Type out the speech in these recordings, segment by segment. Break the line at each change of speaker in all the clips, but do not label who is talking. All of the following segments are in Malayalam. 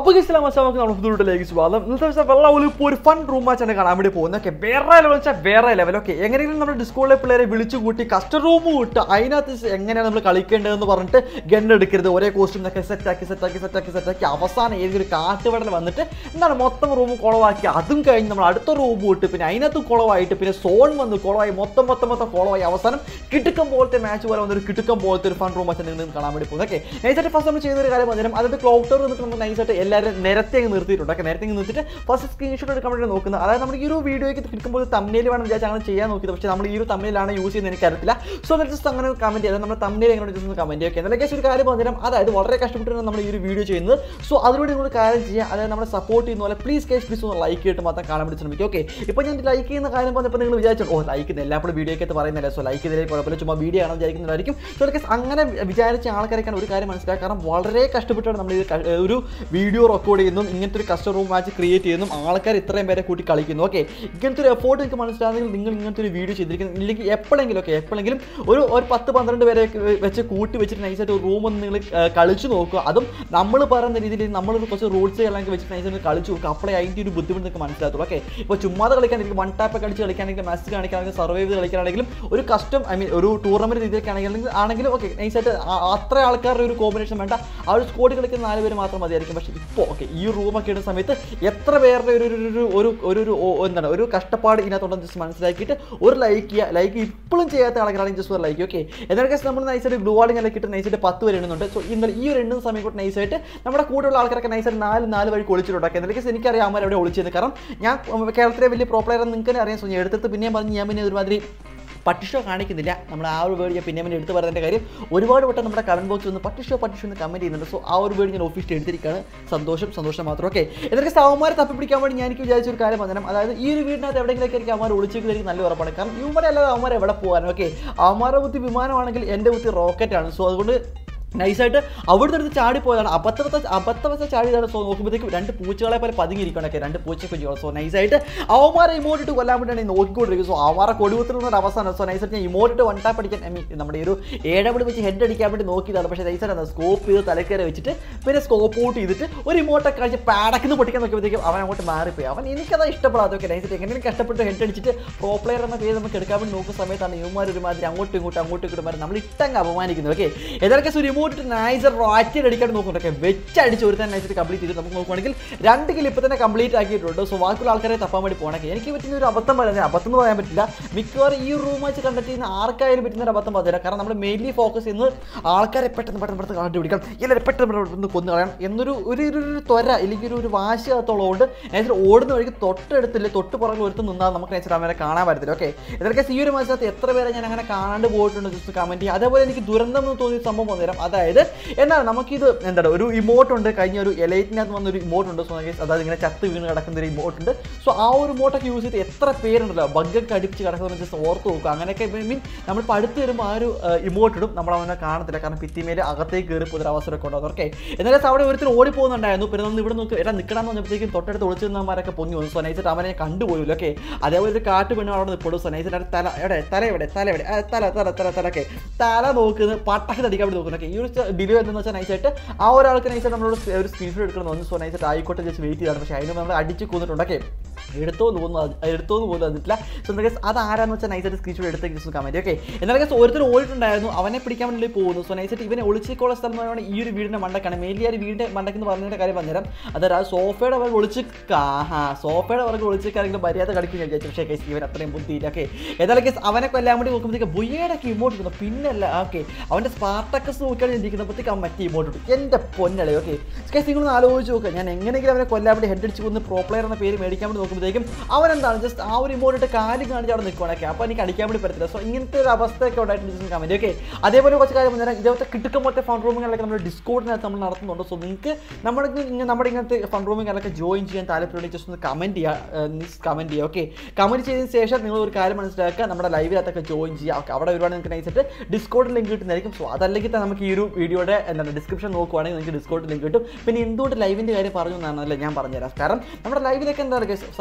അപ്പോൾ ഇസ്ലാം നമുക്ക് നമ്മുടെ പുതിയ സ്വാഗതം ഇന്നത്തെ ദിവസം വെള്ളം ഒലിപ്പ് ഒരു ഫൺ റൂം മാച്ചാണ് കാണാൻ വേണ്ടി പോകുന്നത് ഓക്കെ വേറെ ലെവൽ വെച്ചാൽ വേറെ ലെവൽ ഓക്കെ എങ്ങനെയെങ്കിലും നമ്മുടെ ഡിസ്കോളിലെ പിള്ളേരെ വിളിച്ചു കൂട്ടി കസ്റ്റർ റൂം വിട്ട് അതിനകത്ത് എങ്ങനെയാണ് നമ്മൾ കളിക്കേണ്ടതെന്ന് പറഞ്ഞിട്ട് ഗൺ എടുക്കരുത് ഒരേ കോസ്റ്റ്യൂം ഒക്കെ സെറ്റാക്കി സെറ്റാക്കി സെറ്റാക്കി സെറ്റാക്കി അവസാനം ഏതെങ്കിലും ഒരു കാട്ടുവടൽ വന്നിട്ട് എന്താണ് മൊത്തം റൂം കുളവാക്കി അതും കഴിഞ്ഞ് നമ്മൾ അടുത്ത റൂം വിട്ട് പിന്നെ അതിനകത്ത് കുളവായിട്ട് പിന്നെ സോൺ വന്ന് കുളമായി മൊത്തം മൊത്തം മൊത്തം കുളമായി അവസാനം കിട്ടുക്കം പോലത്തെ മാച്ച് പോലെ വന്നൊരു കിട്ടുക്കം പോലത്തെ ഒരു ഫൺ റൂം മാച്ച് നിങ്ങൾ കാണാൻ വേണ്ടി പോകുന്നത് ഓക്കെ നൈസായിട്ട് ഫസ്റ്റ് നമ്മൾ ചെയ്യുന്ന ഒരു കാര്യം പറഞ്ഞാൽ അതിന്റെ ക്ലോക്ക് ടവർ വന്നിട്ട് നമ്മൾ നൈസായിട്ട് എല്ലാവരും നിരത്തി അങ്ങ് നിർത്തിയിട്ടുണ്ട് ഓക്കെ നിരത്തി അങ്ങ് നിർത്തിയിട്ട് ഫസ്റ്റ് സ്ക്രീൻഷോട്ട് എടുക്കാൻ വേണ്ടി നോക്കുന്നത് അതായത് നമ്മൾ ഈ ഒരു വീഡിയോയ്ക്ക് കിട്ടുമ്പോൾ തമ്മിൽ വേണം വിചാരിച്ച് അങ്ങനെ ചെയ്യാൻ നോക്കിയത് പക്ഷേ നമ്മൾ ഈ ഒരു തമ്മിലാണ് യൂസ് ചെയ്യുന്നത് എനിക്കറിയത്തില്ല സോ ജസ്റ്റ് അങ്ങനെ കമന്റ് ചെയ്താൽ നമ്മുടെ തമ്മിൽ എങ്ങനെ ജസ്റ്റ് ഒന്ന് കമന്റ് ചെയ്യുക എന്തൊക്കെ ഒരു കാര്യം പറഞ്ഞാൽ അതായത് വളരെ കഷ്ടപ്പെട്ടാണ് നമ്മൾ ഈ ഒരു വീഡിയോ ചെയ്യുന്നത് സോ അതിലൂടെ നിങ്ങൾ കാര്യം ചെയ്യുക അതായത് നമ്മളെ സപ്പോർട്ട് ചെയ്യുന്ന പോലെ പ്ലീസ് കേസ് പ്ലീസ് ഒന്ന് ലൈക്ക് ചെയ്തിട്ട് മാത്രം കാണാൻ വേണ്ടി ശ്രമിക്കും ഓക്കെ ഇപ്പോൾ ഞാൻ ലൈക്ക് ചെയ്യുന്ന കാര്യം പറഞ്ഞപ്പോൾ നിങ്ങൾ വിചാരിച്ചു ഓ ലൈക്ക് ചെയ്യുന്ന എല്ലാപ്പോഴും വീഡിയോയ്ക്കകത്ത് പറയുന്നില്ല സോ ലൈക്ക് ചെയ്തതിൽ കുഴപ്പമില്ല ചുമ്മാ വീഡിയോ ആണെന്ന് വിചാരിക്കുന്നതായിരിക്കും സോ ഗൈസ് അങ്ങനെ വിചാരിച്ച ആൾക്കാരൊക്കെയാണ് ഒരു കാര്യം മനസ്സിലാക്കുക കാരണം വളരെ കഷ്ടപ്പെട്ടാണ് നമ്മൾ ഇത് ക- ഒരു വീഡിയോ റെക്കോർഡ് ചെയ്യുന്നതും ഇങ്ങനത്തെ ഒരു കസ്റ്റർ റൂം മാച്ച് ക്രിയേറ്റ് ചെയ്യുന്നതും ആൾക്കാർ ഇത്രയും പേരെ കൂട്ടി കളിക്കുന്നു ഓക്കെ ഇങ്ങനത്തെ ഒരു എഫോർട്ട് നിങ്ങൾക്ക് മനസ്സിലാകുന്നെങ്കിൽ നിങ്ങൾ ഇങ്ങനത്തെ ഒരു വീഡിയോ ചെയ്തിരിക്കുന്നത് ഇല്ലെങ്കിൽ എപ്പോഴെങ്കിലും ഓക്കെ എപ്പോഴെങ്കിലും ഒരു ഒരു പത്ത് പന്ത്രണ്ട് പേരെ വെച്ച് കൂട്ടി വെച്ചിട്ട് നൈസായിട്ട് ഒരു റൂം ഒന്ന് നിങ്ങൾ കളിച്ചു നോക്കുക അതും നമ്മൾ പറയുന്ന രീതിയിൽ നമ്മളൊരു കുറച്ച് റൂൾസ് അല്ലെങ്കിൽ വെച്ചിട്ട് നൈസായിട്ട് കളിച്ചു നോക്കുക അപ്പോഴേ അതിൻ്റെ ഒരു ബുദ്ധിമുട്ട് നിങ്ങൾക്ക് മനസ്സിലാകത്തുള്ളൂ ഓക്കെ ഇപ്പോൾ ചുമ്മാതെ കളിക്കാണെങ്കിൽ വൺ ടാപ്പ് ഒക്കെ അടിച്ച് കളിക്കുകയാണെങ്കിൽ മാച്ച് കാണിക്കുകയാണെങ്കിൽ സർവൈവ് ചെയ്ത് കളിക്കുകയാണെങ്കിലും ഒരു കസ്റ്റം ഐ മീൻ ഒരു ടൂർണമെന്റ് രീതിയിലൊക്കെ ആണെങ്കിൽ ആണെങ്കിലും ഓക്കെ നൈസായിട്ട് അത്ര ആൾക്കാരുടെ ഒരു കോമ്പിനേഷൻ വേണ്ട ആ ഒരു സ്കോഡ് കളിക്കുന്ന നാല് പേര് മാത്രം മതിയായിരിക്കും പക്ഷേ ഇപ്പോൾ ഓക്കെ ഈ റൂമൊക്കെ ഇടുന്ന സമയത്ത് എത്ര പേരുടെ ഒരു ഒരു ഒരു ഒരു ഒരു ഒരു ഓ- എന്താണ് ഒരു കഷ്ടപ്പാട് ഇതിനകത്തുണ്ടെന്ന് ജസ്റ്റ് മനസ്സിലാക്കിയിട്ട് ഒരു ലൈക്ക് ചെയ്യുക ലൈക്ക് ഇപ്പോഴും ചെയ്യാത്ത ആൾക്കാരാണെങ്കിൽ ജസ്റ്റ് ഒരു ലൈക്ക് ഓക്കെ എന്നൊക്കെ നമ്മൾ നൈസായിട്ട് ഗ്ലൂ വാളിങ് അല്ലെങ്കിൽ ഇട്ട് നൈസായിട്ട് പത്ത് വരെ എണ്ണുന്നുണ്ട് സോ ഇന്നലെ ഈ ഒരു എണ്ണുന്ന സമയം കൊണ്ട് നൈസായിട്ട് നമ്മുടെ കൂടെയുള്ള ആൾക്കാരൊക്കെ നൈസായിട്ട് നാല് നാല് വഴി ഒളിച്ചിട്ടുണ്ടാക്കി എന്നൊക്കെ എനിക്കറിയാം അമ്മ എവിടെ ഒളിച്ചത് കാരണം ഞാൻ ഉം, കേരളത്തിലെ വലിയ പ്രോ പ്ലെയർ നിങ്ങൾക്ക് തന്നെ അറിയാം സോ ഞാൻ എടുത്തിട്ട് പിന്നെയും പറഞ്ഞ് ഞാൻ പിന്നെ ഒരുമാതിരി പട്ടിഷോ കാണിക്കുന്നില്ല നമ്മൾ ആ ഒരു വേർഡ് ഞാൻ പിന്നെ പിന്നെ എടുത്ത് പറയുന്നതിൻ്റെ കാര്യം ഒരുപാട് വട്ടം നമ്മുടെ കമൻറ്റ് ബോക്സിൽ വന്ന് പട്ടിഷോ പട്ടിഷോ എന്ന് കമൻറ്റ് ചെയ്യുന്നുണ്ട് സോ ആ ഒരു വേർഡ് ഞാൻ ഓഫീസിൽ എടുത്തിരിക്കുകയാണ് സന്തോഷം സന്തോഷം മാത്രം ഓക്കെ എന്നൊക്കെ സവന്മാരെ തപ്പിപ്പിടിക്കാൻ വേണ്ടി ഞാൻ എനിക്ക് വിചാരിച്ച ഒരു കാര്യം പറഞ്ഞാൽ അതായത് ഈ ഒരു വീടിനകത്ത് എവിടെയെങ്കിലൊക്കെ എനിക്ക് അവന്മാർ ഒളിച്ചേക്കുന്നതായിരിക്കും നല്ല ഉറപ്പാണ് കാരണം ഇവന്മാരെ അല്ലാതെ അവന്മാർ എവിടെ പോകാൻ ഓക്കെ അവന്മാരുടെ ബുദ്ധി വിമാനമാണെങ്കിൽ എൻ്റെ ബുദ്ധി റോക്കറ്റാണ് സോ അതുകൊണ്ട് നൈസായിട്ട് അവിടുത്തെ അടുത്ത് ചാടിപ്പോയതാണ് അബദ്ധവത്ത അബദ്ധവത്ത ചാടിയതാണ് സോ നോക്കുമ്പോഴത്തേക്കും രണ്ട് പൂച്ചകളെ പോലെ പതുങ്ങിയിരിക്കണൊക്കെ രണ്ട് പൂച്ച കുഞ്ഞുകൾ സോ നൈസായിട്ട് അവന്മാരെ ഇമോട്ടിട്ട് കൊല്ലാൻ വേണ്ടിയാണ് ഈ നോക്കിക്കൊണ്ടിരിക്കുന്നത് സോ അവന്മാരെ കൊടികുത്തുന്ന ഒരു അവസാനം സോ നൈസായിട്ട് ഞാൻ ഇമോട്ടിട്ട് വൺ ടാപ്പ് അടിക്കാൻ ഐ മീൻ നമ്മുടെ ഈ ഒരു ഏഴവിടെ വെച്ച് ഹെഡ് അടിക്കാൻ വേണ്ടി നോക്കിയതാണ് പക്ഷേ നൈസായിട്ട് സ്കോപ്പ് ചെയ്ത് തലക്കര വെച്ചിട്ട് പിന്നെ സ്കോപ്പ് ഔട്ട് ചെയ്തിട്ട് ഒരു ഇമോട്ടൊക്കെ കഴിച്ച് പാടക്കിന്ന് പൊട്ടിക്കാൻ നോക്കിയപ്പോഴത്തേക്കും അവൻ അങ്ങോട്ട് മാറിപ്പോയി അവൻ എനിക്കത് ഇഷ്ടപ്പെടാതൊക്കെ നൈസായിട്ട് എങ്ങനെയും കഷ്ടപ്പെട്ട് ഹെഡ് അടിച്ചിട്ട് പ്രോ പ്ലെയർ എന്ന പേര് നമുക്ക് എടുക്കാൻ വേണ്ടി നോക്കുന്ന സമയത്താണ് ഇവന്മാർ ഒരുമാതിരി അങ്ങോട്ടും ഇങ്ങോട്ടും അങ്ങോട്ടും ഇങ്ങോട്ടും മാറി നമ്മൾ ഇട്ടങ്ങ് അപമാനിക്കുന്നത് ഓക്കെ ഏതൊക്കെ ഒരു ഇമോട്ട് നൈസർ റാറ്റിൽ അടിക്കാൻ നോക്കുന്നുണ്ട് ഓക്കെ വെച്ചടിച്ച് ഒരു തന്നെ നൈസായിട്ട് കംപ്ലീറ്റ് ചെയ്തിട്ട് നമുക്ക് നോക്കുവാണെങ്കിൽ രണ്ട് കിലോ ഇപ്പം തന്നെ കംപ്ലീറ്റ് ആക്കിയിട്ടുണ്ട് സോ ബാക്കിയുള്ള ആൾക്കാരെ തപ്പാൻ വേണ്ടി പോകണമെങ്കിൽ എനിക്ക് പറ്റുന്ന ഒരു അബദ്ധം പറയുന്നത് അബദ്ധം എന്ന് പറയാൻ പറ്റില്ല മിക്കവാറും ഈ റൂം വെച്ച് കണ്ടിട്ട് ചെയ്യുന്ന ആർക്കായാലും പറ്റുന്ന ഒരു അബദ്ധം പറഞ്ഞില്ല കാരണം നമ്മൾ മെയിൻലി ഫോക്കസ് ചെയ്യുന്നത് ആൾക്കാരെ പെട്ടെന്ന് പെട്ടെന്ന് പെട്ടെന്ന് കണ്ടുപിടിക്കണം എല്ലാവരും പെട്ടെന്ന് പെട്ടെന്ന് പെട്ടെന്ന് കൊന്നു കളയണം എന്നൊരു ഒരു ഒരു ഒരു ത്വര ഇല്ലെങ്കിൽ ഒരു ഒരു വാശി അകത്തോളമുണ്ട് നേരത്തെ ഓടുന്ന വഴിക്ക് തൊട്ടടുത്തില്ല തൊട്ട് പുറകിൽ ഒരുത്ത് നിന്നാൽ നമുക്ക് നേരത്തെ അവരെ കാണാൻ പറ്റത്തില്ല ഓക്കെ ഇതൊക്കെ ഈ ഒരു മത്സരത്തിൽ എത്ര പേരെ ഞാൻ അങ്ങനെ കാണാണ്ട് പോയിട്ടുണ്ട് ജസ്റ്റ് കമൻറ്റ് ചെയ്യുക അതേപോലെ എനിക്ക് ദുരന്തം എന്ന് തോന്നിയ സംഭവം വന്നുതരാം അതായത് എന്താണ് നമുക്കിത് എന്താണ് ഒരു ഇമോട്ട് ഉണ്ട് കഴിഞ്ഞ ഒരു എലൈറ്റിനകത്ത് വന്നൊരു ഇമോട്ട് ഉണ്ട് സോ അതായത് ഇങ്ങനെ ചത്ത് വീണ് കിടക്കുന്ന ഒരു ഇമോട്ട് ഉണ്ട് സോ ആ ഒരു ഇമോട്ടൊക്കെ യൂസ് ചെയ്ത് എത്ര പേരുണ്ടല്ലോ ബഗ്ഗൊക്കെ അടിപ്പിച്ച് കിടക്കുന്നത് ജസ്റ്റ് ഓർത്ത് നോക്കുക അങ്ങനെയൊക്കെ മീൻ നമ്മൾ അടുത്ത് വരുമ്പോൾ ആ ഒരു ഇമോട്ട് ഇടും നമ്മൾ അവനെ കാണത്തില്ല കാരണം ഭിത്തിമേലെ അകത്തേക്ക് കയറി പോകുന്ന ഒരു അവസരമൊക്കെ ഉണ്ടാകും ഓക്കെ എന്നാലും അവിടെ ഒരുത്തിൽ ഓടി പോകുന്നുണ്ടായിരുന്നു പിന്നെ നമ്മൾ ഇവിടെ നോക്കി എടാ നിൽക്കണം വന്നപ്പോഴത്തേക്കും തൊട്ടടുത്ത് ഒളിച്ചു നിന്നമാരൊക്കെ പൊങ്ങി വന്നു സോ നൈസായിട്ട് അവനെ കണ്ടുപോയില്ല ഓക്കെ അതേപോലെ ഒരു കാട്ട് പെണ്ണ് അവിടെ നിൽപ്പോഴും സോ നൈസായിട്ട് തല എവിടെ തല എവിടെ തല എവിടെ ആ, തല തല തല തല ഒക്കെ തല നോക്കുന്നത് പട്ടക്ക് തടിക്കാൻ വേണ്ടി നോക്കുന്നു ഓക്കെ ഈ ഒരു ഡിലേ എന്തെന്ന് വെച്ചാൽ നൈസായിട്ട് ആ ഒരാൾക്ക് നൈസായിട്ട് നമ്മളോട് ഒരു സ്ക്രീൻഷോട്ട് എടുക്കണം എന്ന് സോ നൈസായിട്ട് ആയിക്കോട്ടെ ജസ്റ്റ് വെയിറ്റ് ചെയ്താണ് പക്ഷേ അതിന് നമ്മൾ അടിച്ച് കൊന്നിട്ടുണ്ട് ഓക്കെ എടുത്തോന്ന് പോകുന്നു എടുത്തോന്ന് പോലും വന്നിട്ടില്ല സോ എന്താ അത് ആരാന്ന് വെച്ചാൽ നൈസായിട്ട് സ്ക്രീൻഷോട്ട് എടുത്തേക്ക് ജസ്റ്റ് കമൻറ്റ് ഓക്കെ എന്നാൽ കേസ് ഓരോരുത്തർ ഓടിയിട്ടുണ്ടായിരുന്നു അവനെ പിടിക്കാൻ വേണ്ടി പോകുന്നു സോ നൈസായിട്ട് ഇവനെ ഒളിച്ചിക്കുള്ള സ്ഥലം എന്ന് പറയുന്നത് ഈ ഒരു വീടിൻ്റെ മണ്ടക്കാണ് മെയിൻലി ആ ഒരു വീടിൻ്റെ മണ്ടക്കെന്ന് പറഞ്ഞതിൻ്റെ കാര്യം പറഞ്ഞുതരാം അതായത് ആ സോഫയുടെ അവർ ഒളിച്ച് ആ സോഫയുടെ അവർക്ക് ഒളിച്ചിക്കാരെങ്കിലും മര്യാദ കളിക്കും ഞാൻ വിചാരിച്ചു പക്ഷേ കേസ് ഇവൻ അത്രയും ബുദ്ധിയില്ല ഓക്കെ ഏതായാലും കേസ് അവനെ കൊല്ലാൻ വേണ്ടി നോക്കുമ്പോഴത്തേക്ക് ബുയ്യടൊക്കെ ഇമോട്ട് ഇടുന്നു പിന്നല്ല ഓക്കെ അവൻ്റെ സ്പാർട്ടക്കസ് നോക്കിയാണ് ചിന്തിക്കുന്നപ്പോഴത്തേക്ക് അവൻ മറ്റേ ഇമോട്ട് ഇട്ടു എൻ്റെ പൊന്നളെ ഓക്കെ കേസ് നിങ്ങളൊന്ന് ആലോചിച്ച് നോക്കുക ഞാൻ എങ്ങനെയെങ്കിലും അവനെ കൊല്ലാൻ വേണ്ടി ഹെഡ് അടിച്ച് കൊന്ന് പ്രോ പ്ലെയർ എന്ന പേര് മേടിക്കാൻ വേണ്ടി നോക്കുമ്പോഴത്തേക്കും അവൻ എന്താണ് ജസ്റ്റ് ആ ഒരു ഇമോട്ടിട്ട് കാര്യം കാണിച്ച് അവിടെ നിൽക്കുകയാണൊക്കെ അപ്പോൾ എനിക്ക് അടിക്കാൻ വേണ്ടി പറ്റത്തില്ല സോ ഇങ്ങനത്തെ ഒരു അവസ്ഥയൊക്കെ ഉണ്ടായിട്ടുണ്ട് കമൻറ്റ് ഓക്കെ അതേപോലെ കുറച്ച് കാര്യം പറഞ്ഞാൽ ഇതേപോലത്തെ കിട്ടുക്കം പോലത്തെ ഫൺ റൂമുകളൊക്കെ നമ്മൾ ഡിസ്കോഡിനകത്ത് നമ്മൾ നടത്തുന്നുണ്ട് സോ നിങ്ങൾക്ക് നമ്മുടെ ഇങ്ങനെ നമ്മുടെ ഇങ്ങനത്തെ ഫൺ റൂമുകളൊക്കെ ജോയിൻ ചെയ്യാൻ താല്പര്യമുണ്ടെങ്കിൽ ജസ്റ്റ് ഒന്ന് കമൻറ്റ് ചെയ്യുക കമൻറ്റ് ചെയ്യുക ഓക്കെ കമൻറ്റ് ചെയ്തതിന് ശേഷം നിങ്ങൾ ഒരു കാര്യം മനസ്സിലാക്കുക നമ്മുടെ ലൈവിനകത്തൊക്കെ ജോയിൻ ചെയ്യുക ഓക്കെ അവിടെ ഒരുപാട് നിങ്ങൾക്ക് നൈസായിട്ട് ഡിസ്കോഡ് ലിങ്ക് കിട്ടുന്നതായിരിക്കും സോ അതല്ലെങ്കിൽ തന്നെ നമുക്ക് ഈ ഒരു വീഡിയോയുടെ എന്താണ് ഡിസ്ക്രിപ്ഷൻ നോക്കുവാണെങ്കിൽ നിങ്ങൾക്ക് ഡിസ്കോഡ് ലിങ്ക് കിട്ടും പിന്നെ എന്തുകൊണ്ട് ലൈവിൻ്റെ കാര്യം പറഞ്ഞു എന്നാണല്ലേ ഞാൻ പറഞ്ഞുതരാം കാരണം നമ്മുടെ ലൈവിലൊക്കെ എന്താ പറയുക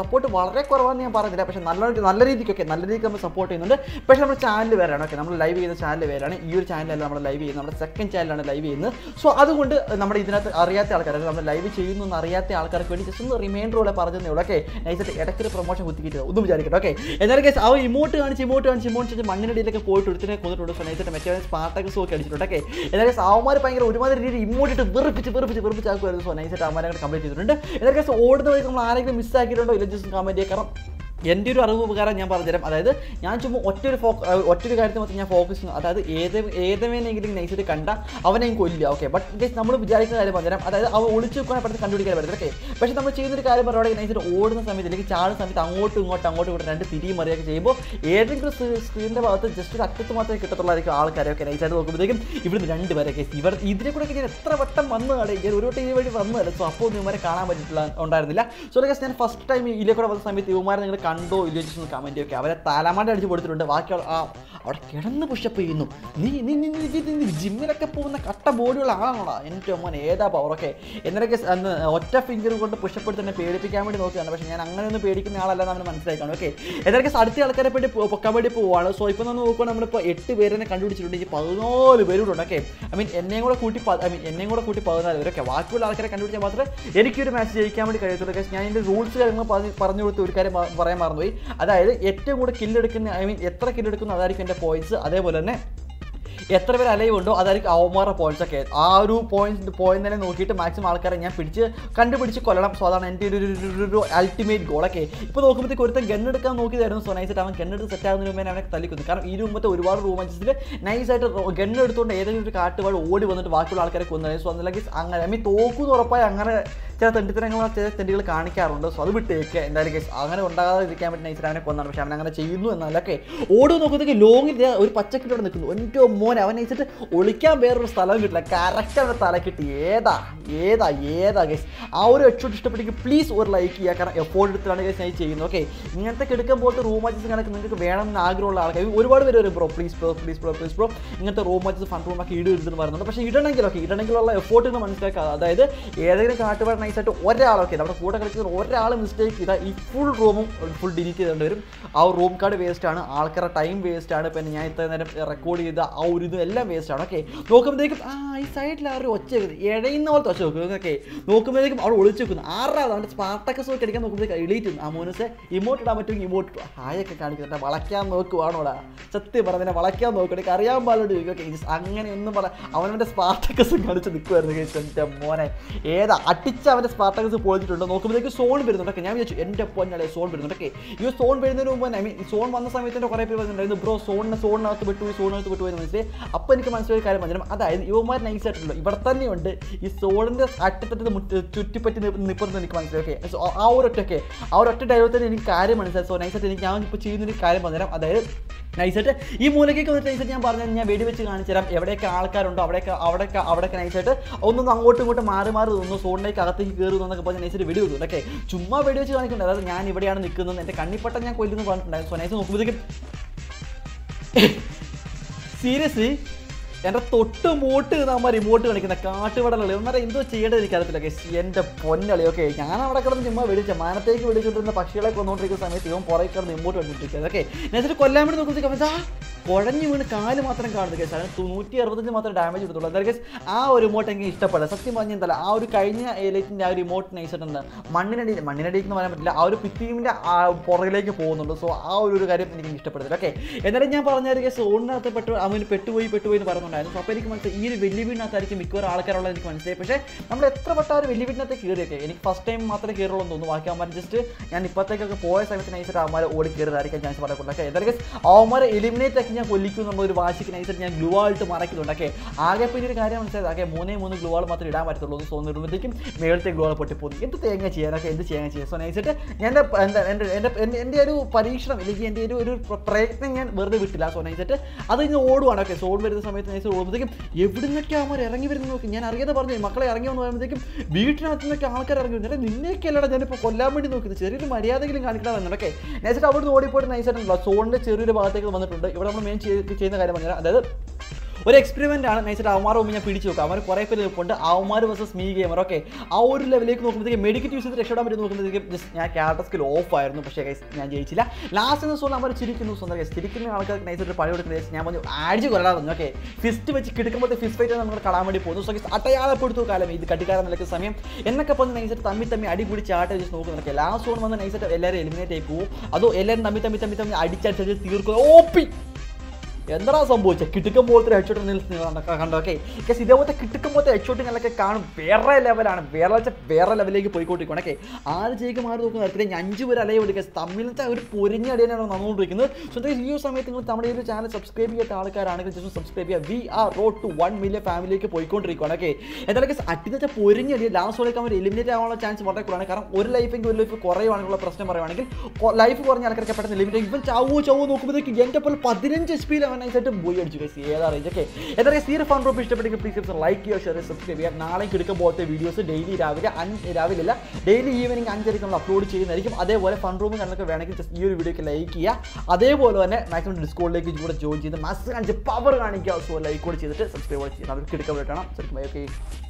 സപ്പോർട്ട് വളരെ കുറവാണെന്ന് ഞാൻ പറഞ്ഞില്ല പക്ഷേ നല്ല നല്ല രീതിക്കൊക്കെ നല്ല രീതിക്ക് നമ്മൾ സപ്പോർട്ട് ചെയ്യുന്നുണ്ട് പക്ഷേ നമ്മുടെ ചാനൽ വേറെയാണ് ഓക്കെ നമ്മൾ ലൈവ് ചെയ്യുന്ന ചാനൽ വേറെയാണ് ഈ ഒരു ചാനലല്ല നമ്മൾ ലൈവ് ചെയ്യുന്നത് നമ്മുടെ സെക്കൻഡ് ചാനലാണ് ലൈവ് ചെയ്യുന്നത് സോ അതുകൊണ്ട് നമ്മുടെ ഇതിനകത്ത് അറിയാത്ത ആൾക്കാർ അതായത് നമ്മൾ ലൈവ് ചെയ്യുന്നു എന്ന് അറിയാത്ത ആൾക്കാർക്ക് വേണ്ടി ജസ്റ്റ് ഒന്ന് റിമൈൻഡർ പോലെ പറഞ്ഞതേ ഉള്ളൂ ഓക്കെ നൈസായിട്ട് ഇടയ്ക്കൊരു പ്രൊമോഷൻ കുത്തിക്കിട്ട് ഒന്നും വിചാരിക്കട്ടെ ഓക്കെ എന്നാലും കേസ് ആ ഇമോട്ട് കാണിച്ച് ഇമോട്ട് കാണിച്ച് ഇമോട്ട് വെച്ച് മണ്ണിനടിയിലൊക്കെ പോയിട്ട് ഒരുത്തിനെ കൊന്നിട്ടുണ്ട് സോ നൈസായിട്ട് മറ്റേ സ്പാർട്ടക്സ് ഒക്കെ അടിച്ചിട്ടുണ്ട് ഓക്കെ എന്നാലും അവന്മാർ ഭയങ്കര ഒരുമാതിരി രീതി ഇമോട്ടിട്ട് വെറുപ്പിച്ച് വെറുപ്പിച്ച് വെറുപ്പിച്ച് ആക്കുമായിരുന്നു സോ നൈസായിട്ട് അവന്മാരെ കംപ്ലീറ്റ് ചെയ്തിട്ടുണ്ട് എന്നാലും കേസ് ഓടുന്ന വഴി നമ്മൾ ആരെങ്കിലും മിസ് ആക്കിയിട്ടുണ്ടോ ഇല്ല ജസ്റ്റ് കമൻറ്റ് ചെയ്യുക കാരണം എൻ്റെ ഒരു അറിവ് ഉപകാരം ഞാൻ പറഞ്ഞുതരാം അതായത് ഞാൻ ചുമ്മാ ഒറ്റൊരു ഫോ ഒറ്റൊരു കാര്യത്തിൽ മാത്രം ഞാൻ ഫോക്കസ് ചെയ്യുന്നു അതായത് ഏത് ഏതെങ്കിലും നൈസായിട്ട് കണ്ട അവനെ കൊല്ലുക ഓക്കെ ബട്ട് ഗൈസ് നമ്മൾ വിചാരിക്കുന്ന കാര്യം പറഞ്ഞുതരാം അതായത് അവ ഒളിച്ചു വെക്കാൻ പെട്ടെന്ന് കണ്ടുപിടിക്കാൻ പറ്റില്ല ഓക്കെ പക്ഷേ നമ്മൾ ചെയ്യുന്നൊരു കാര്യം പറയുകയാണെങ്കിൽ നൈസായിട്ട് ഓടുന്ന സമയത്ത് അല്ലെങ്കിൽ ചാടുന്ന സമയത്ത് അങ്ങോട്ടും ഇങ്ങോട്ടും അങ്ങോട്ടും ഇങ്ങോട്ടും രണ്ട് തിരിയും മറിയൊക്കെ ചെയ്യുമ്പോൾ ഏതെങ്കിലും സ്ക്രീനിൻ്റെ ഭാഗത്ത് ജസ്റ്റ് ഒരു അറ്റത്ത് മാത്രമേ കിട്ടത്തുള്ളായിരിക്കും ആൾക്കാരൊക്കെ നൈസായിട്ട് നോക്കുമ്പോഴത്തേക്കും ഇവിടുന്ന് രണ്ട് പേരെ കേസ് ഇവർ ഇതിനെ കൂടെ ഞാൻ എത്ര വട്ടം വന്നു കടേ ഞാൻ ഒരു വട്ടം ഈ വഴി വന്നതല്ല സോ അപ്പോൾ ഒന്നും ഇവരെ കാണാൻ പറ്റില്ല ഉണ്ടായിരുന്നില്ല സോ ഗൈസ് ഞാൻ ഫസ്റ്റ് ടൈം ഇതിലെ കൂടെ വന്ന സമയത്ത് ഇവന്മാരെ നിങ്ങൾ കണ്ടോ ഇല്ലയോ ജസ്റ്റ് ഒന്ന് കമൻറ്റ് ഒക്കെ അവരെ തലമാണ്ട അടിച്ച് കൊടുത്തിട്ടുണ്ട് ബാക്കി ആ അവിടെ കിടന്ന് പുഷപ്പ് ചെയ്യുന്നു നീ നീ നീ നീ- നീ- നീ ജിമ്മിലൊക്കെ പോകുന്ന കട്ട ബോഡിയുള്ള ആളാണോടാ എൻ്റെ മോൻ ഏതാ പവറൊക്കെ എന്നൊക്കെ അന്ന് ഒറ്റ ഫിംഗർ കൊണ്ട് പുഷപ്പ് എടുത്ത് തന്നെ പേടിപ്പിക്കാൻ വേണ്ടി നോക്കിയാണ് പക്ഷേ ഞാൻ അങ്ങനെ ഒന്നും പേടിക്കുന്ന ആളല്ല നമ്മൾ മനസ്സിലാക്കണം ഓക്കെ എന്നൊക്കെ അടുത്ത ആൾക്കാരെ വേണ്ടി പോ- പൊക്കാൻ വേണ്ടി പോവാണ് സോ ഇപ്പോൾ നമ്മൾ നോക്കുമ്പോൾ നമ്മളിപ്പോൾ എട്ട് പേരെ കണ്ടുപിടിച്ചിട്ടുണ്ട് ഈ പതിനാല് പേരുണ്ട് ഓക്കെ ഐ മീൻ എന്നെയും കൂടെ കൂട്ടി ഐ മീൻ എന്നെയും കൂടെ കൂട്ടി പതിനാല് പേരൊക്കെ ബാക്കിയുള്ള ആൾക്കാരെ കണ്ടുപിടിച്ചാൽ മാത്രമേ എനിക്കൊരു മാച്ച് ജയിക്കാൻ വേണ്ടി കഴിയത്തുള്ളൂ Guys, ഞാൻ ഇതിൻ്റെ റൂൾസ് കാര്യങ്ങൾ പറഞ്ഞ് പറഞ്ഞു കൊടുത്ത ഒരു കാര്യം മ- പറയാൻ മറന്നുപോയി അതായത് ഏറ്റവും കൂടുതൽ കില്ലെടുക്കുന്ന ഐ മീൻ എത്ര കില്ലെടുക്കുന്നു അതായിരിക്കും എൻ്റെ പോയിന്റ്സ് അതേപോലെ തന്നെ എത്ര പേര് അലൈവ് ഉണ്ടോ അതായിരിക്കും അവന്മാരുടെ പോയിന്റ്സ് ഒക്കെ ആ ഒരു പോയിന്റ് പോയിന്റ് തന്നെ നോക്കിയിട്ട് മാക്സിമം ആൾക്കാരെ ഞാൻ പിടിച്ച് കണ്ടുപിടിച്ച് കൊല്ലണം സോ അതാണ് എൻ്റെ ഒരു ഒരു അൾട്ടിമേറ്റ് ഗോൾ ഒക്കെ ഇപ്പോൾ നോക്കുമ്പോഴത്തേക്ക് ഒരുത്തൻ ഗണ്ണെടുക്കാൻ നോക്കിയതായിരുന്നു സോ നൈസായിട്ട് അവൻ ഗണ്ണെടുത്ത് സെറ്റ് ആകുന്നതിന് മുമ്പേ അവനെ തല്ലിക്കുന്നു കാരണം ഈ മുമ്പത്തെ ഒരുപാട് റൂം മഞ്ചസിൽ നൈസായിട്ട് ഗണ്ണെടുത്തുകൊണ്ട് ഏതെങ്കിലും ഒരു കാട്ടുപാട് ഓടി വന്നിട്ട് ബാക്കിയുള്ള ആൾക്കാരെ കൊന്നു സോ അല്ലെങ്കിൽ അങ്ങനെ ഐ മീൻ തോക്കുന്ന് ഉറപ്പായി അങ്ങനെ ചില തെണ്ടിത്തരങ്ങൾ ചില തെണ്ടികൾ കാണിക്കാറുണ്ട് സോ അത് വിട്ടേക്ക് എന്തായാലും കേസ് അങ്ങനെ ഉണ്ടാകാതിരിക്കാൻ വേണ്ടി നൈസായിട്ട് അവനെ കൊന്നാണ് പക്ഷെ അവൻ അങ്ങനെ ചെയ്യുന്നു എന്നല്ലൊക്കെ ഓടി നോക്കുമ്പോഴത്തേക്ക് ലോങ്ങിൽ ഒരു പച്ചക്കിട്ടോടെ നിൽക്കുന്നു എൻ്റെ മോനെ അവൻ നയിച്ചിട്ട് ഒളിക്കാൻ വേറൊരു സ്ഥലം കിട്ടില്ല കറക്റ്റ് അവൻ്റെ തല കിട്ടി ഏതാ ഏതാ ഏതാ ഗൈസ് ആ ഒരു എക്സ്പോട്ട് ഇഷ്ടപ്പെട്ടെങ്കിൽ പ്ലീസ് ഒരു ലൈക്ക് ചെയ്യുക കാരണം എഫോർട്ട് എടുത്തിട്ടാണ് ഗൈസ് ഞാൻ ഈ ചെയ്യുന്നത് ഓക്കെ ഇങ്ങനത്തെ കിടക്കാൻ പോലത്തെ റൂം മാച്ചസ് കണക്ക് നിങ്ങൾക്ക് വേണമെന്ന് ആഗ്രഹമുള്ള ആൾക്കാർ ഒരുപാട് പേര് വരും bro please bro please bro please bro ഇങ്ങനത്തെ റൂം മാച്ചസ് ഫണ്ട് റൂം ഒക്കെ ഇടുന്നു പറയുന്നുണ്ട് പക്ഷേ ഇടണമെങ്കിൽ ഓക്കെ ഇടണമെങ്കിലുള്ള എഫോർട്ട് എന്ന് മനസ്സിലാക്കുക അതായത് ഏതെങ്കിലും കാട്ടുപാട് നൈസായിട്ട് ഒരാളൊക്കെ നമ്മുടെ കൂടെ കളിക്കുന്ന ഒരാൾ മിസ്റ്റേക്ക് ചെയ്താൽ ഈ ഫുൾ റൂമും ഫുൾ ഡിലീറ്റ് ചെയ്തേണ്ടി വരും ആ ഒരു റൂം കാർഡ് വേസ്റ്റ് ആണ് ആൾക്കാരുടെ ടൈം വേസ്റ്റ് ആണ് പിന്നെ ഞാൻ ഇത്ര നേരം റെക്കോർഡ് ചെയ്ത ആ ഒരു ഇത് എല്ലാം വേസ്റ്റ് ആണ് ഓക്കെ നോക്കുമ്പോഴത്തേക്കും ആ ഈ സൈഡിൽ ആ ഒരു ഒച്ച കേൾക്കുന്നത് ഇഴയുന്ന പോലത്തെ ഒച്ച നോക്കുന്നത് ഓക്കെ നോക്കുമ്പോഴത്തേക്കും അവിടെ ഒളിച്ചു വെക്കുന്നു ആറാவது അവൻ്റെ സ്പാർട്ടക്കസ് ഒക്കെ അടിക്കാൻ നോക്കുമ്പോഴത്തേക്ക് എളീറ്റ് ആ മോനസ് ഇമോട്ട് ഇടാൻ പറ്റുമെങ്കിൽ ഇമോട്ട് ഹായൊക്കെ കാണിക്കുന്നുണ്ട് വളയ്ക്കാൻ നോക്കുവാണോടാ സത്യം പറഞ്ഞാൽ വളയ്ക്കാൻ നോക്കണം എനിക്ക് അറിയാൻ പാടില്ല ഓക്കെ അങ്ങനെ ഒന്നും പറ അവനവൻ്റെ സ്പാർട്ടക്കസ് കാണിച്ച് നിൽക്കുമായിരുന്നു കേസ് എൻ്റെ മോനെ ഏതാ അടിച്ച് അവൻ്റെ സ്പാർട്ടക്കസ് പൊളിച്ചിട്ടുണ്ട് നോക്കുമ്പോഴത്തേക്ക് സോൺ വരുന്നുണ്ടൊക്കെ ഞാൻ വിചാരിച്ചു എൻ്റെ പൊന്നളെ സോൺ വരുന്നുണ്ടൊക്കെ ഈ സോൺ വരുന്നതിന് മുമ്പ് ഐ മീൻ സോൺ വന്ന സമയത്ത് തന്നെ കുറേ പേര് പറഞ്ഞിട്ടുണ്ടായിരുന്നു ബ്രോ സോണിനെ സോണിനകത്ത് വിട്ടുപോയി സോണിനകത്ത് വിട്ടുപോയി എന്ന് മനസ്സിലായി അപ്പോൾ എനിക്ക് മനസ്സിലായ ഒരു കാര്യം പറഞ്ഞു അതായത് യുവമാർ നൈസ് ആയിട്ടുണ്ടല്ലോ ഇവിടെ തന്നെയുണ്ട് ഈ സോണിൻ്റെ അറ്റത്തട്ട് മുറ്റ് ചുറ്റിപ്പറ്റി നിൽപ്പുന്നത് എനിക്ക് മനസ്സിലായി ഓക്കെ സോ ആ ഒരു ഒറ്റൊക്കെ ആ ഒരു ഒറ്റ ഡയലോഗ് തന്നെ എനിക്ക് കാര്യം മനസ്സിലായി സോ നൈസായിട്ട് എനിക്ക് ഞാൻ ഇപ്പോൾ ചെയ്യുന്നൊരു കാര്യം പറഞ്ഞുതരാം അതായത് നൈസായിട്ട് ഈ മൂലക്കേക്ക് വന്നിട്ട് നൈസായിട്ട് ഞാൻ പറഞ്ഞു ഞാൻ വെടി വെച്ച് കാണിച്ചു തരാം എവിടെയൊക്കെ ആൾക്കാരുണ്ടോ അവിടെയൊക്കെ അവിടെയൊക്കെ അവിടെയൊക്കെ നൈസായിട്ട് ഒന്നൊന്ന് അങ്ങോട്ടും ഇങ്ങോട്ടും മാറി മാറി തോന്നുന്നു സോണിലേക്ക് അകത്തേക്ക് കയറി എന്നൊക്കെ പറഞ്ഞ് നൈസായിട്ട് വെടി വെക്കും ഓക്കെ ചുമ്മാ വെടി വെച്ച് കാണിക്കുന്നുണ്ട് അതായത് ഞാൻ ഇവിടെയാണ് നിൽക്കുന്നത് എൻ്റെ കണ്ണിപ്പട്ട ഞാൻ കൊല്ലുന്നു പറഞ്ഞിട്ടുണ്ടായിരുന്നു സോ നൈസ് നോക്കുമ്പോഴത്തേക്കും സീരിയസ്ലി എൻ്റെ തൊട്ട് മൂട്ട് നമ്മ റിമോട്ട് കളിക്കുന്ന കാട്ടുപടലുകൾ ഇവന്മാരെ എന്തോ ചെയ്യേണ്ടത് എനിക്കറിയത്തില്ല കേസ് എൻ്റെ പൊന്നളി ഓക്കെ ഞാൻ അവിടെ കിടന്ന് ചുമ്മാ വെടിച്ച മാനത്തേക്ക് വെടിച്ചുകൊണ്ടിരുന്ന പക്ഷികളെ കൊന്നുകൊണ്ടിരിക്കുന്ന സമയത്ത് ഇവൻ പുറകെ കിടന്ന് ഇമോട്ട് കണ്ടിട്ടിരിക്കുന്നത് ഓക്കെ എന്നിട്ട് കൊല്ലാൻ വേണ്ടി നോക്കുമ്പോഴത്തേക്ക് അവൻ ആ കുഴഞ്ഞു വീണ് കാല് മാത്രം കാണുന്നത് കേസ് അതിന് നൂറ്റി അറുപത്തഞ്ച് മാത്രം ഡാമേജ് എടുത്തുള്ളൂ എന്തായാലും കേസ് ആ ഒരു റിമോട്ട് എനിക്ക് ഇഷ്ടപ്പെടില്ല സത്യം പറഞ്ഞ എന്തല്ല ആ ഒരു കഴിഞ്ഞ എലൈറ്റിൻ്റെ ആ ഒരു റിമോട്ട് നൈസായിട്ടുണ്ട് മണ്ണിനടി മണ്ണിനടിക്ക് എന്ന് പറയാൻ പറ്റില്ല ആ ഒരു പിറ്റീമിൻ്റെ പുറകിലേക്ക് പോകുന്നുണ്ട് സോ ആ ഒരു ഒരു കാര്യം എനിക്ക് ഇഷ്ടപ്പെടുന്നില്ല ഓക്കെ എന്നാലും ഞാൻ പറഞ്ഞ ഒരു കേസ് ഓണിനകത്ത് പെട്ടു അവന് പെട്ടുപോയി പെട്ടുപോയി എന്ന് പറയുന്നുണ്ടായിരുന്നു അപ്പോൾ എനിക്ക് മനസ്സിലായി ഈ ഒരു വലിയ വീടിനകത്തായിരിക്കും മിക്കവാറും ആൾക്കാരുള്ളത് എനിക്ക് മനസ്സിലായി പക്ഷേ നമ്മൾ എത്ര പെട്ട ആ ഒരു വലിയ വീടിനകത്ത് കയറിയൊക്കെ എനിക്ക് ഫസ്റ്റ് ടൈം മാത്രമേ കയറുള്ളൂ എന്ന് തോന്നുന്നു ബാക്കി അവന്മാർ ജസ്റ്റ് ഞാൻ ഇപ്പോഴത്തേക്കൊക്കെ പോയ സമയത്ത് നൈസായിട്ട് അവന്മാരെ ഓടി കയറിയതായിരിക്കും ചാൻസ് പറയപ്പെടുന്നത് ഓക്കെ എന്തായാലും അവന്മാരെ എലിമിനേറ്റ് ആക്കി ഞാൻ കൊല്ലിക്കും എന്നുള്ള ഒരു വാശിക്ക് നൈസായിട്ട് ഞാൻ ഗ്ലൂ ആയിട്ട് മറക്കുന്നുണ്ട് ഓക്കെ ആകെ പിന്നെ ഒരു കാര്യം മനസ്സിലായത് ഓക്കെ മൂന്നേ മൂന്ന് ഗ്ലൂ ആൾ മാത്രമേ ഇടാൻ പറ്റത്തുള്ളൂ സോ നിർമ്മിത്തേക്കും മേളത്തെ ഗ്ലൂ ആൾ പൊട്ടിപ്പോകും എന്ത് തേങ്ങ ചെയ്യാനൊക്കെ എന്ത് ചെയ്യാൻ ചെയ്യാം സോ നൈസായിട്ട് ഞാൻ എൻ്റെ എന്താ എൻ്റെ എൻ്റെ എൻ്റെ എൻ്റെ ഒരു പരീക്ഷണം അല്ലെങ്കിൽ എൻ്റെ ഒരു ഒരു പ്ര- പ്രയത്നം ഞാൻ വെറുതെ വിട്ടില്ല സോ നൈസായിട്ട് അത് ഇന്ന് ഓടുവാണ് ഓക്കെ സോൺ വരുന്ന സമയത്ത് നൈസ് ഓടുമ്പോഴത്തേക്കും എവിടുന്നൊക്കെ അവന്മാർ ഇറങ്ങി വരുന്ന നോക്കി ഞാൻ അറിയാതെ പറഞ്ഞു മക്കളെ ഇറങ്ങി വന്ന് പറയുമ്പോഴത്തേക്കും വീട്ടിനകത്ത് നിന്നൊക്കെ ആൾക്കാർ ഇറങ്ങി വരുന്നത് നിന്നെയൊക്കെ അല്ലടാ ഞാനിപ്പോൾ കൊല്ലാൻ വേണ്ടി നോക്കുന്നത് ചെറിയൊരു മര്യാദയെങ്കിലും കാണിക്കണമെന്നുണ്ട് ഓക്കെ നൈസായിട്ട് അവിടുന്ന് ഓടിപ്പോയിട്ട് നൈസായിട്ടുണ്ടല്ലോ സോണിൻ്റെ ചെറിയൊരു ഭാഗത്തേക്ക് വന്നിട്ടുണ്ട് ഇവിടെ നമ്മൾ മെയിൻ ചെയ്യുന്ന കാര്യം പറഞ്ഞാൽ അതായത് ഒരു എക്സ്പെരിമെന്റ് ആണ് നൈസായിട്ട് അവന്മാർ മുമ്പ് ഞാൻ പിടിച്ചു നോക്കാം അവർ കുറേ പേര് നിൽപ്പുണ്ട് അവന്മാർ വേഴ്സസ് മീ ഗെയിമർ ഓക്കെ ആ ഒരു ലെവലിലേക്ക് നോക്കുമ്പോഴത്തേക്ക് മെഡിക്കറ്റ് യൂസ് ചെയ്ത് രക്ഷപ്പെടാൻ പറ്റും നോക്കുമ്പോഴത്തേക്ക് ജസ്റ്റ് ഞാൻ ക്യാരക്ടർ സ്കിൽ ഓഫ് ആയിരുന്നു പക്ഷേ guys ഞാൻ ജയിച്ചില്ല ലാസ്റ്റ് എന്ന് പറഞ്ഞാൽ അവർ ചിരിക്കുന്നു സ്വന്തം guys. ചിരിക്കുന്ന ആൾക്കാർക്ക് നൈസായിട്ട് പഴയ കൊടുക്കുന്ന guys. ഞാൻ പറഞ്ഞു ആഴ്ച കൊല്ലാതെ പറഞ്ഞു ഓക്കെ ഫിസ്റ്റ് വെച്ച് കിടക്കുമ്പോഴത്തെ ഫിസ്റ്റ് ഫൈറ്റ് നമ്മൾ കാണാൻ വേണ്ടി പോകുന്നു സോ guys, അടയാളപ്പെടുത്തു കാലം ഇത് കട്ടിക്കാരൻ നിലയ്ക്ക് സമയം എന്നൊക്കെ പറഞ്ഞ് നൈസായിട്ട് തമ്മി തമ്മി അടി പിടിച്ച് ആട്ട വെച്ച് നോക്കുന്നുണ്ട് ലാസ്റ്റ് ഓൺ വന്ന് നൈസായിട്ട് എല്ലാവരും എലിമിനേറ്റ് ആയി പോകും അതോ എല്ലാവരും തമ്മി തമ്മി തമ്മി തമ്മി അടിച്ചടിച്ച് തീർക്കും ഓപ്പി എന്താ സംഭവിച്ചത് കിട്ടുക്കം പോലത്തെ ഹെഡ്ഷോട്ട് കണ്ടോ ഓക്കെ കേസ് ഇതേപോലത്തെ കിട്ടുക്കം പോലത്തെ ഹെഡ്ഷോട്ടിങ്ങളൊക്കെ കാണും വേറെ ലെവലാണ് വേറെ വെച്ചാൽ വേറെ ലെവലിലേക്ക് പോയിക്കൊണ്ടിരിക്കണം ഓക്കെ ആറ് ജയിക്ക് മാറി നോക്കുന്ന കാര്യത്തിൽ ഞാൻ അഞ്ച് പേര് അലയെ വിളിക്കുക തമ്മിൽ വെച്ചാൽ ഒരു പൊരിഞ്ഞ അടിയാണ് നടന്നുകൊണ്ടിരിക്കുന്നത് സോ guys, ഈ ഒരു സമയത്ത് നിങ്ങൾ നമ്മുടെ ഈ ഒരു ചാനൽ സബ്സ്ക്രൈബ് ചെയ്യാത്ത ആൾക്കാരാണെങ്കിൽ ജസ്റ്റ് സബ്സ്ക്രൈബ് ചെയ്യുക we are road to one million ഫാമിലിയിലേക്ക് പോയിക്കൊണ്ടിരിക്കുകയാണ് ഓക്കെ എന്തായാലും അട്ടിന്ന് വെച്ചാൽ പൊരിഞ്ഞടി ലാസ്റ്റ് വരെ അവർ എലിമിനേറ്റ് ആവാനുള്ള ചാൻസ് വളരെ കുറവാണ് കാരണം ഒരു ലൈഫെങ്കിൽ ഒരു ലൈഫ് കുറയുവാണെന്നുള്ള പ്രശ്നം പറയുവാണെങ്കിൽ ലൈഫ് കുറഞ്ഞ ആൾക്കാരൊക്കെ പെട്ടെന്ന് ലിമിറ്റ് ഇവൻ ചാവോ ചാവോ നോക്കുമ്പോഴത്തേക്ക് എൻ്റെ പോലെ പതിനഞ്ച് എച്ച് പിയിൽ അവൻ നൈസായിട്ട് പോയി അടിച്ചു ഗൈസ് ഏതാ റേഞ്ച് ഓക്കെ എന്തായാലും ഈ ഒരു ഫൺ ഗ്രൂപ്പ് ഇഷ്ടപ്പെട്ടെങ്കിൽ പ്ലീസ് ലൈക്ക് ചെയ്യുക ഷെയർ സബ്സ്ക്രൈബ് ചെയ്യുക നാളെ കിടക്കാൻ പോലത്തെ വീഡിയോസ് ഡെയിലി രാവിലെ അഞ്ച് രാവിലെ അല്ല ഡെയിലി ഈവനിങ് അഞ്ചരയ്ക്ക് നമ്മൾ അപ്ലോഡ് ചെയ്യുന്നതായിരിക്കും അതേപോലെ ഫൺ റൂമും കാര്യങ്ങളൊക്കെ വേണമെങ്കിൽ just ഈ ഒരു വീഡിയോക്ക് ലൈക്ക് ചെയ്യുക അതേപോലെ തന്നെ മാക്സിമം ഡിസ്കോളിലേക്ക് കൂടെ ജോയിൻ ചെയ്ത് മസ് കാണിച്ച് പവർ കാണിക്കുക സോ ലൈക്ക് കൂടെ ചെയ്തിട്ട് സബ്സ്ക്രൈബ് കൂടെ ചെയ്യുക നമുക്ക് കിടക്കാൻ പറ്റണം ഓക്കെ